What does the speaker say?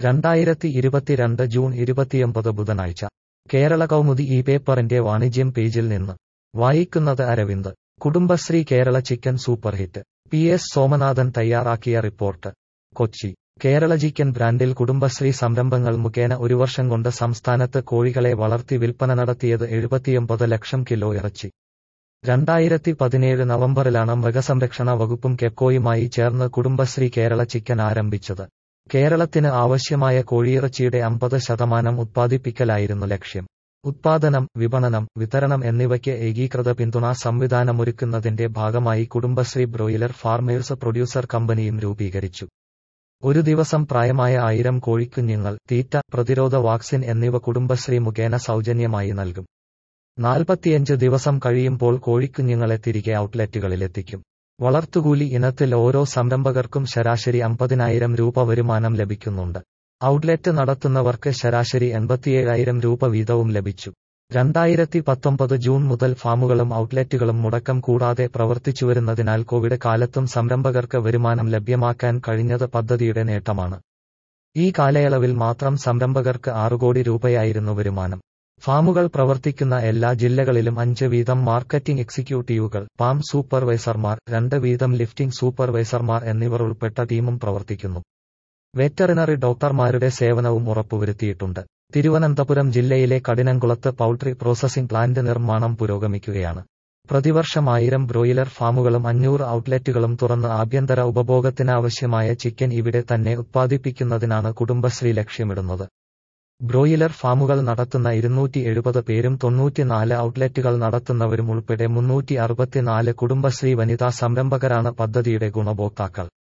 രണ്ടായിരത്തി ഇരുപത്തിരണ്ട് ജൂൺ ഇരുപത്തിയൊമ്പത് ബുധനാഴ്ച കേരള കൗമുദി ഈ പേപ്പറിന്റെ വാണിജ്യം പേജിൽ നിന്ന് വായിക്കുന്നത് Aravind Kudumbashree Kerala chicken super hit P S Somanathan തയ്യാറാക്കിയ റിപ്പോർട്ട് കൊച്ചി കേരള ചിക്കൻ ബ്രാൻഡിൽ കുടുംബശ്രീ സംരംഭങ്ങൾ മുഖേന ഒരു വർഷം കൊണ്ട് സംസ്ഥാനത്ത് കോഴികളെ വളർത്തി വിൽപ്പന നടത്തിയത് എഴുപത്തിയൊമ്പത് ലക്ഷം കിലോ ഇറച്ചി രണ്ടായിരത്തി പതിനേഴ് നവംബറിലാണ് മൃഗസംരക്ഷണ വകുപ്പും കെപ്കോയുമായി ചേർന്ന് കുടുംബശ്രീ കേരള ചിക്കൻ ആരംഭിച്ചത് കേരളത്തിന് ആവശ്യമായ കോഴിയിറച്ചിയുടെ അമ്പത് ശതമാനം ഉത്പാദിപ്പിക്കലായിരുന്നു ലക്ഷ്യം ഉത്പാദനം വിപണനം വിതരണം എന്നിവയ്ക്ക് ഏകീകൃത പിന്തുണാ സംവിധാനമൊരുക്കുന്നതിന്റെ ഭാഗമായി കുടുംബശ്രീ ബ്രോയിലർ ഫാർമേഴ്സ് പ്രൊഡ്യൂസർ കമ്പനിയും രൂപീകരിച്ചു ഒരു ദിവസം പ്രായമായ ആയിരം കോഴിക്കുഞ്ഞുങ്ങൾ തീറ്റ പ്രതിരോധ വാക്സിൻ എന്നിവ കുടുംബശ്രീ മുഖേന സൗജന്യമായി നൽകും നാൽപ്പത്തിയഞ്ച് ദിവസം കഴിയുമ്പോൾ കോഴിക്കുഞ്ഞുങ്ങളെ തിരികെ ഔട്ട്ലെറ്റുകളിലെത്തിക്കും വളർത്തുകൂലി ഇനത്തിൽ ഓരോ സംരംഭകർക്കും ശരാശരി അമ്പതിനായിരം രൂപ വരുമാനം ലഭിക്കുന്നുണ്ട് ഔട്ട്ലെറ്റ് നടത്തുന്നവർക്ക് ശരാശരി എൺപത്തിയേഴായിരം രൂപ വീതവും ലഭിച്ചു രണ്ടായിരത്തി പത്തൊമ്പത് ജൂൺ മുതൽ ഫാമുകളും ഔട്ട്ലെറ്റുകളും മുടക്കം കൂടാതെ പ്രവർത്തിച്ചുവരുന്നതിനാൽ കോവിഡ് കാലത്തും സംരംഭകർക്ക് വരുമാനം ലഭ്യമാക്കാൻ കഴിഞ്ഞത് പദ്ധതിയുടെ നേട്ടമാണ് ഈ കാലയളവിൽ മാത്രം സംരംഭകർക്ക് ആറു കോടി രൂപയായിരുന്നു വരുമാനം ഫാമുകൾ പ്രവർത്തിക്കുന്ന എല്ലാ ജില്ലകളിലും അഞ്ച് വീതം മാർക്കറ്റിംഗ് എക്സിക്യൂട്ടീവുകൾ പാം സൂപ്പർവൈസർമാർ രണ്ട് വീതം ലിഫ്റ്റിംഗ് സൂപ്പർവൈസർമാർ എന്നിവർ ഉൾപ്പെട്ട ടീമും പ്രവർത്തിക്കുന്നു വെറ്ററിനറി ഡോക്ടർമാരുടെ സേവനവും ഉറപ്പുവരുത്തിയിട്ടുണ്ട് തിരുവനന്തപുരം ജില്ലയിലെ കഠിനംകുളത്ത് പൌൾട്രി പ്രോസസിംഗ് പ്ലാന്റ് നിർമ്മാണം പുരോഗമിക്കുകയാണ് പ്രതിവർഷം ആയിരം ബ്രോയിലർ ഫാമുകളും അഞ്ഞൂറ് ഔട്ട്ലെറ്റുകളും തുറന്ന് ആഭ്യന്തര ഉപഭോഗത്തിനാവശ്യമായ ചിക്കൻ ഇവിടെ തന്നെ ഉത്പാദിപ്പിക്കുന്നതിനാണ് കുടുംബശ്രീ ലക്ഷ്യമിടുന്നത് ബ്രോയിലർ ഫാമുകൾ നടത്തുന്ന ഇരുന്നൂറ്റി എഴുപത് പേരും തൊണ്ണൂറ്റിനാല് ഔട്ട്ലെറ്റുകൾ നടത്തുന്നവരും ഉൾപ്പെടെ മുന്നൂറ്റി അറുപത്തിനാല് കുടുംബശ്രീ വനിതാ സംരംഭകരാണ് പദ്ധതിയുടെ ഗുണഭോക്താക്കൾ